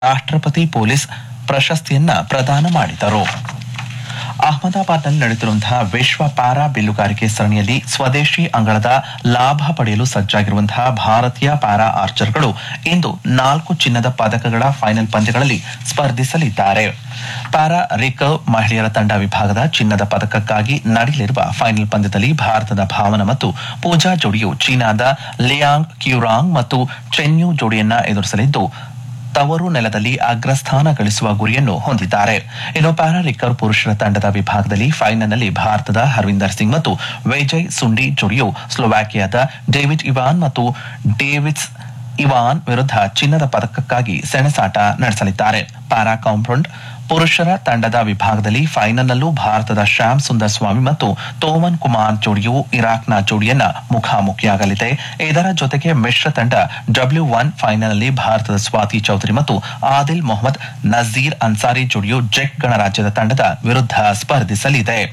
ರಾಷ್ಟ್ರಪತಿ ಪೊಲೀಸ್ ಪ್ರಶಸ್ತಿಯನ್ನ ಪ್ರದಾನ ಮಾಡಿದರು ಅಹಮದಾಬಾದ್ನಲ್ಲಿ ನಡೆಯುತ್ತಿರುವಂತಹ ವಿಶ್ವ ಪ್ಯಾರಾ ಬಿಲ್ಲುಗಾರಿಕೆ ಸರಣಿಯಲ್ಲಿ ಸ್ವದೇಶಿ ಅಂಗಳದ ಲಾಭ ಪಡೆಯಲು ಸಜ್ಜಾಗಿರುವಂತಹ ಭಾರತೀಯ ಪ್ಯಾರಾ ಆರ್ಚರ್ಗಳು ಇಂದು ನಾಲ್ಕು ಚಿನ್ನದ ಪದಕಗಳ ಫೈನಲ್ ಪಂದ್ಯಗಳಲ್ಲಿ ಸ್ಪರ್ಧಿಸಲಿದ್ದಾರೆ ಪ್ಯಾರಾ ರಿಕರ್ವ್ ಮಹಿಳೆಯರ ತಂಡ ವಿಭಾಗದ ಚಿನ್ನದ ಪದಕಕ್ಕಾಗಿ ನಡೆಯಲಿರುವ ಫೈನಲ್ ಪಂದ್ಯದಲ್ಲಿ ಭಾರತದ ಭಾವನ ಮತ್ತು ಪೂಜಾ ಜೋಡಿಯು ಚೀನಾದ ಲಿಯಾಂಗ್ ಕ್ಯೂರಾಂಗ್ ಮತ್ತು ಚೆನ್ಯು ಜೋಡಿಯನ್ನ ಎದುರಿಸಲಿದ್ದು ತವರು ನೆಲದಲ್ಲಿ ಅಗ್ರಸ್ಥಾನ ಗಳಿಸುವ ಗುರಿಯನ್ನು ಹೊಂದಿದ್ದಾರೆ ಇನ್ನು ಪ್ಯಾರಾ ರಿಕರ್ವ್ ಪುರುಷರ ತಂಡದ ವಿಭಾಗದಲ್ಲಿ ಫೈನಲ್ನಲ್ಲಿ ಭಾರತದ ಹರ್ವಿಂದರ್ ಸಿಂಗ್ ಮತ್ತು ವಿಜಯ್ ಸುಂಡಿ ಜೋಡಿಯು ಸ್ಲೋವಾಕಿಯಾದ ಡೇವಿಡ್ ಇವಾನ್ ಮತ್ತು ಡೇವಿಡ್ಸ್ ಇವಾನ್ ವಿರುದ್ಧ ಚಿನ್ನದ ಪದಕಕ್ಕಾಗಿ ಸೆಣಸಾಟ ನಡೆಸಲಿದ್ದಾರೆ ಪ್ಯಾರಾ ಕಾಂಪೌಂಡ್ ಪುರುಷರ ತಂಡದ ವಿಭಾಗದಲ್ಲಿ ಫೈನಲ್ನಲ್ಲೂ ಭಾರತದ ಶ್ಯಾಮ್ ಸುಂದರ್ ಸ್ವಾಮಿ ಮತ್ತು ತೋಮನ್ ಕುಮಾರ್ ಜೋಡಿಯು ಇರಾಕ್ನ ಜೋಡಿಯನ್ನ ಮುಖಾಮುಖಿಯಾಗಲಿದೆ ಇದರ ಜೊತೆಗೆ ಮಿಶ್ರ ತಂಡ ಡಬ್ಲ್ಯೂ ಒನ್ ಫೈನಲ್ನಲ್ಲಿ ಭಾರತದ ಸ್ವಾತಿ ಚೌಧರಿ ಮತ್ತು ಆದಿಲ್ ಮೊಹಮ್ಮದ್ ನಜೀರ್ ಅನ್ಸಾರಿ ಜೋಡಿಯು ಜೆಕ್ ಗಣರಾಜ್ಯದ ತಂಡದ ವಿರುದ್ಧ ಸ್ಪರ್ಧಿಸಲಿದೆ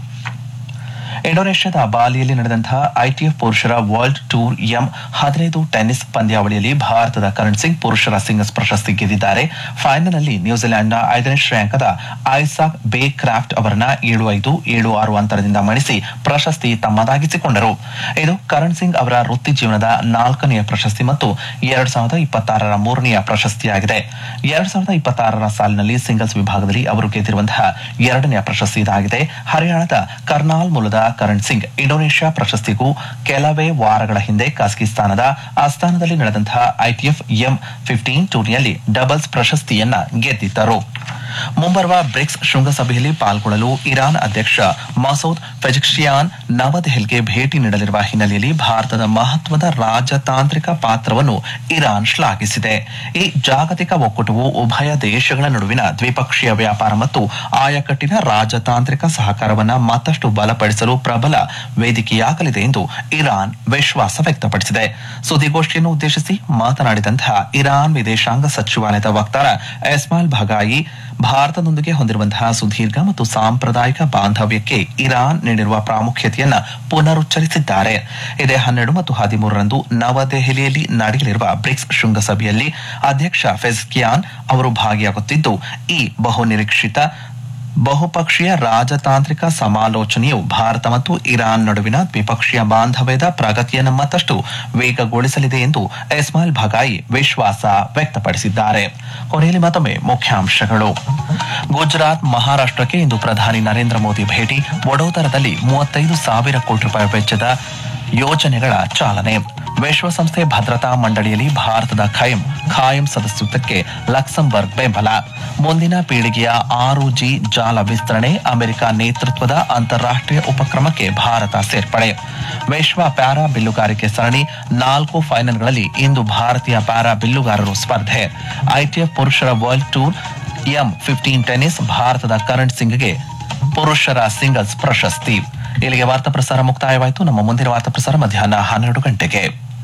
ಇಂಡೋನೇಷ್ಯಾದ ಬಾಲಿಯಲ್ಲಿ ನಡೆದಂತಹ ಐಟಿಎಫ್ ಪುರುಷರ ವರ್ಲ್ಡ್ ಟೂರ್ ಎಂ ಹದಿನೈದು ಟೆನ್ನಿಸ್ ಪಂದ್ಯಾವಳಿಯಲ್ಲಿ ಭಾರತದ ಕರಣ್ ಸಿಂಗ್ ಪುರುಷರ ಸಿಂಗಲ್ಸ್ ಪ್ರಶಸ್ತಿ ಗೆದ್ದಿದ್ದಾರೆ ಫೈನಲ್ನಲ್ಲಿ ನ್ಯೂಜಿಲೆಂಡ್ನ ಐದನೇ ಶ್ರೇಯಾಂಕದ ಐಸಾಕ್ ಬೇ ಕ್ರಾಫ್ಟ್ ಅವರನ್ನ ಏಳು ಐದು ಏಳು ಆರು ಅಂತರದಿಂದ ಮಣಿಸಿ ಪ್ರಶಸ್ತಿ ತಮ್ಮದಾಗಿಸಿಕೊಂಡರು ಇದು ಕರಣ್ ಸಿಂಗ್ ಅವರ ವೃತ್ತಿ ಜೀವನದ ನಾಲ್ಕನೆಯ ಪ್ರಶಸ್ತಿ ಮತ್ತು ಎರಡ್ ಸಾವಿರದ ಇಪ್ಪತ್ತಾರರ ಮೂರನೆಯ ಪ್ರಶಸ್ತಿಯಾಗಿದೆ ಎರಡ್ ಸಾವಿರದ ಇಪ್ಪತ್ತಾರರ ಸಾಲಿನಲ್ಲಿ ಸಿಂಗಲ್ಸ್ ವಿಭಾಗದಲ್ಲಿ ಅವರು ಗೆದ್ದಿರುವಂತಹ ಎರಡನೆಯ ಪ್ರಶಸ್ತಿ ಇದಾಗಿದೆ ಹರಿಯಾಣದ ಕರ್ನಾಲ್ ಮೂಲದ ಕರಣ್ ಸಿಂಗ್ ಇಂಡೋನೇಷ್ಯಾ ಪ್ರಶಸ್ತಿಗೂ ಕೆಲವೇ ವಾರಗಳ ಹಿಂದೆ ಕಜಕಿಸ್ತಾನದ ಆಸ್ಥಾನದಲ್ಲಿ ನಡೆದಂತಹ ಐಟಿಎಫ್ ಎಂ ಫಿಫ್ಟೀನ್ ಟೂರ್ನಿಯಲ್ಲಿ ಡಬಲ್ಸ್ ಪ್ರಶಸ್ತಿಯನ್ನ ಗೆದ್ದಿದ್ದರು ಮುಂಬರುವ ಬ್ರಿಕ್ಸ್ ಶೃಂಗಸಭೆಯಲ್ಲಿ ಪಾಲ್ಗೊಳ್ಳಲು ಇರಾನ್ ಅಧ್ಯಕ್ಷ ಮಸೂದ್ ಪೆಜಿಕ್ಷಿಯಾನ್ ನವದೆಹಲಿಗೆ ಭೇಟಿ ನೀಡಲಿರುವ ಹಿನ್ನೆಲೆಯಲ್ಲಿ ಭಾರತದ ಮಹತ್ವದ ರಾಜತಾಂತ್ರಿಕ ಪಾತ್ರವನ್ನು ಇರಾನ್ ಶ್ಲಾಘಿಸಿದೆ ಈ ಜಾಗತಿಕ ಒಕ್ಕೂಟವು ಉಭಯ ದೇಶಗಳ ನಡುವಿನ ದ್ವಿಪಕ್ಷೀಯ ವ್ಯಾಪಾರ ಮತ್ತು ಆಯಕಟ್ಟಿನ ರಾಜತಾಂತ್ರಿಕ ಸಹಕಾರವನ್ನು ಮತ್ತಷ್ಟು ಬಲಪಡಿಸಲು ಪ್ರಬಲ ವೇದಿಕೆಯಾಗಲಿದೆ ಎಂದು ಇರಾನ್ ವಿಶ್ವಾಸ ವ್ಯಕ್ತಪಡಿಸಿದೆ ಸುದ್ದಿಗೋಷ್ಠಿಯನ್ನು ಉದ್ದೇಶಿಸಿ ಮಾತನಾಡಿದಂತಹ ಇರಾನ್ ವಿದೇಶಾಂಗ ಸಚಿವಾಲಯದ ವಕ್ತಾರ ಎಸ್ಮಾಲ್ ಭಗಾಯಿ ಭಾರತದೊಂದಿಗೆ ಹೊಂದಿರುವಂತಹ ಸುದೀರ್ಘ ಮತ್ತು ಸಾಂಪ್ರದಾಯಿಕ ಬಾಂಧವ್ಯಕ್ಕೆ ಇರಾನ್ ನೀಡಿರುವ ಪ್ರಾಮುಖ್ಯತೆಯನ್ನ ಪುನರುಚ್ಚರಿಸಿದ್ದಾರೆ ಇದೇ ಹನ್ನೆರಡು ಮತ್ತು ಹದಿಮೂರರಂದು ನವದೆಹಲಿಯಲ್ಲಿ ನಡೆಯಲಿರುವ ಬ್ರಿಕ್ಸ್ ಶೃಂಗಸಭೆಯಲ್ಲಿ ಅಧ್ಯಕ್ಷ ಫೆಜ್ಕಿಯಾನ್ ಅವರು ಭಾಗಿಯಾಗುತ್ತಿದ್ದು ಈ ಬಹುನಿರೀಕ್ಷಿತ ಬಹುಪಕ್ಷೀಯ ರಾಜತಾಂತ್ರಿಕ ಸಮಾಲೋಚನೆಯು ಭಾರತ ಮತ್ತು ಇರಾನ್ ನಡುವಿನ ದ್ವಿಪಕ್ಷೀಯ ಬಾಂಧವ್ಯದ ಪ್ರಗತಿಯನ್ನು ಮತ್ತಷ್ಟು ವೇಗಗೊಳಿಸಲಿದೆ ಎಂದು ಇಸ್ಮಾಯಿಲ್ ಭಗಾಯಿ ವಿಶ್ವಾಸ ವ್ಯಕ್ತಪಡಿಸಿದ್ದಾರೆ ಕೊನೆಯಲ್ಲಿ ಮತ್ತೊಮ್ಮೆ ಮುಖ್ಯಾಂಶಗಳು ಗುಜರಾತ್ ಮಹಾರಾಷ್ಟ್ರಕ್ಕೆ ಇಂದು ಪ್ರಧಾನಿ ನರೇಂದ್ರ ಮೋದಿ ಭೇಟಿ ವಡೋದರದಲ್ಲಿ ಮೂವತ್ತೈದು ಸಾವಿರ ಕೋಟಿ ರೂಪಾಯಿ ವೆಚ್ಚದ ಯೋಜನೆಗಳ ಚಾಲನೆ ವಿಶ್ವಸಂಸ್ಥೆ ಭದ್ರತಾ ಮಂಡಳಿಯಲ್ಲಿ ಭಾರತದ ಖೈಮ್ ಖಾಯಂ ಸದಸ್ಯತ್ವಕ್ಕೆ ಲಕ್ಸಂಬರ್ಗ್ ಬೆಂಬಲ ಮುಂದಿನ ಪೀಳಿಗೆಯ ಆರು ಜಿ ಜಾಲ ವಿಸ್ತರಣೆ ಅಮೆರಿಕ ನೇತೃತ್ವದ ಅಂತಾರಾಷ್ಟ್ರೀಯ ಉಪಕ್ರಮಕ್ಕೆ ಭಾರತ ಸೇರ್ಪಡೆ ವಿಶ್ವ ಪ್ಯಾರಾ ಬಿಲ್ಲುಗಾರಿಕೆ ಸರಣಿ ನಾಲ್ಕು ಫೈನಲ್ಗಳಲ್ಲಿ ಇಂದು ಭಾರತೀಯ ಪ್ಯಾರಾ ಬಿಲ್ಲುಗಾರರು ಸ್ಪರ್ಧೆ ಐಟಿಎಫ್ ಪುರುಷರ world tour M fifteen tennis ಭಾರತದ ಕರಣ್ ಸಿಂಗ್ಗೆ ಪುರುಷರ ಸಿಂಗಲ್ಸ್ ಪ್ರಶಸ್ತಿ ಇಲ್ಲಿಗೆ ವಾರ್ತಾ ಪ್ರಸಾರ ಮುಕ್ತಾಯವಾಯಿತು ನಮ್ಮ ಮುಂದಿನ ವಾರ್ತಾ ಪ್ರಸಾರ ಮಧ್ಯಾಹ್ನ ಹನ್ನೆರಡು ಗಂಟೆಗೆ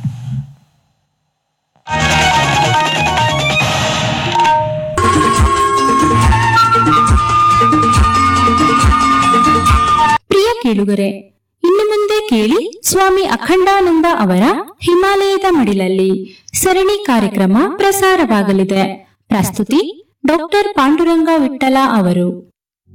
ಪ್ರಿಯ ಕೇಳುಗರೆ ಇನ್ನು ಮುಂದೆ ಕೇಳಿ ಸ್ವಾಮಿ ಅಖಂಡಾನಂದ ಅವರ ಹಿಮಾಲಯದ ಮಡಿಲಲ್ಲಿ ಸರಣಿ ಕಾರ್ಯಕ್ರಮ ಪ್ರಸಾರವಾಗಲಿದೆ ಪ್ರಸ್ತುತಿ ಡಾಕ್ಟರ್ ಪಾಂಡುರಂಗ ವಿಠಲ ಅವರು